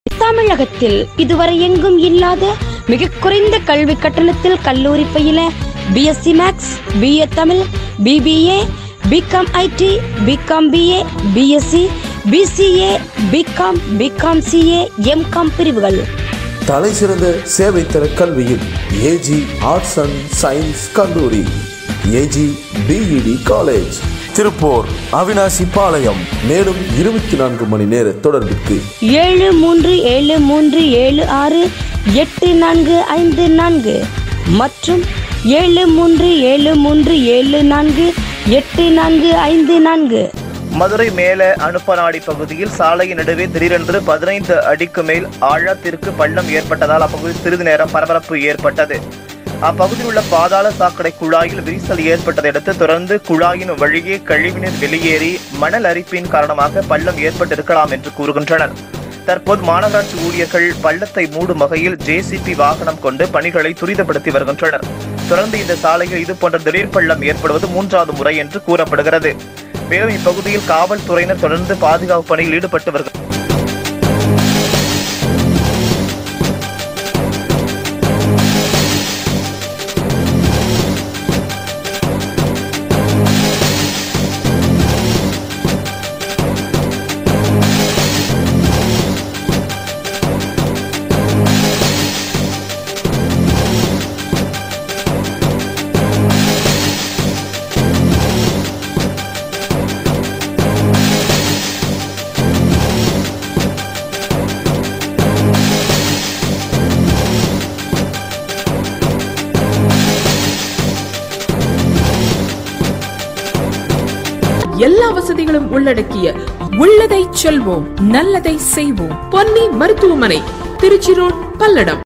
தமிழகத்தில் இதுவரை எங்கும் இல்லாத மிக குறைந்த கல்வி கட்டணத்தில் கல்லூரி பயில BSc maths BA Tamil BBA BCom IT BCom BA BSc BCA BCom BCom CA MCom பிரிவுகள் தலை சிறந்த சேவை தர கல்வியில் ஏஜி ஆர்ட்ஸ் அண்ட் சயின்ஸ் கல்லூரி AG BEd college Tiruppur Avinashi Palayam மேலும் இருபத்தி நான்கு மணி நேர தொடர்பிற்கு ஏழு மூன்று ஏழு மூன்று ஏழு ஆறு எட்டு நான்கு ஐந்து நான்கு மற்றும் ஏழு மூன்று ஏழு மூன்று ஏழு நான்கு எட்டு நான்கு ஐந்து நான்கு மதுரை மேல அனுப்பநாடி பகுதியில் சாலையின் நடுவே திடீரென்று பதினைந்து அடிக்கு மேல் ஆழத்திற்கு பள்ளம் ஏற்பட்டதால் அப்பகுதி சிறிது நேரம் பரபரப்பு ஏற்பட்டது அப்பகுதியில் உள்ள பாதாள சாக்கடை குழாயில் விரிசல் ஏற்பட்டதை அடுத்து தொடர்ந்து குழாயின் வழியே கழிவுநீர் வெளியேறி மணல் அரிப்பின் காரணமாக பள்ளம் ஏற்பட்டிருக்கலாம் என்று கூறுகின்றனர் தற்போது மாநகராட்சி ஊழியர்கள் பள்ளத்தை மூடும் வகையில் ஜேசிபி வாகனம் கொண்டு பணிகளை துரிதப்படுத்தி வருகின்றனர் தொடர்ந்து இந்த சாலையில் இதுபோன்ற திடீர் பள்ளம் ஏற்படுவது மூன்றாவது முறை என்று கூறப்படுகிறது மேலும் இப்பகுதியில் காவல்துறையினர் தொடர்ந்து பாதுகாப்பு பணியில் ஈடுபட்டு வருகின்றனர் எல்லா வசதிகளும் உள்ளடக்கிய உள்ளதை செல்வோம் நல்லதை செய்வோம் பொன்னி மருத்துவமனை திருச்சி ரோட் பல்லடம்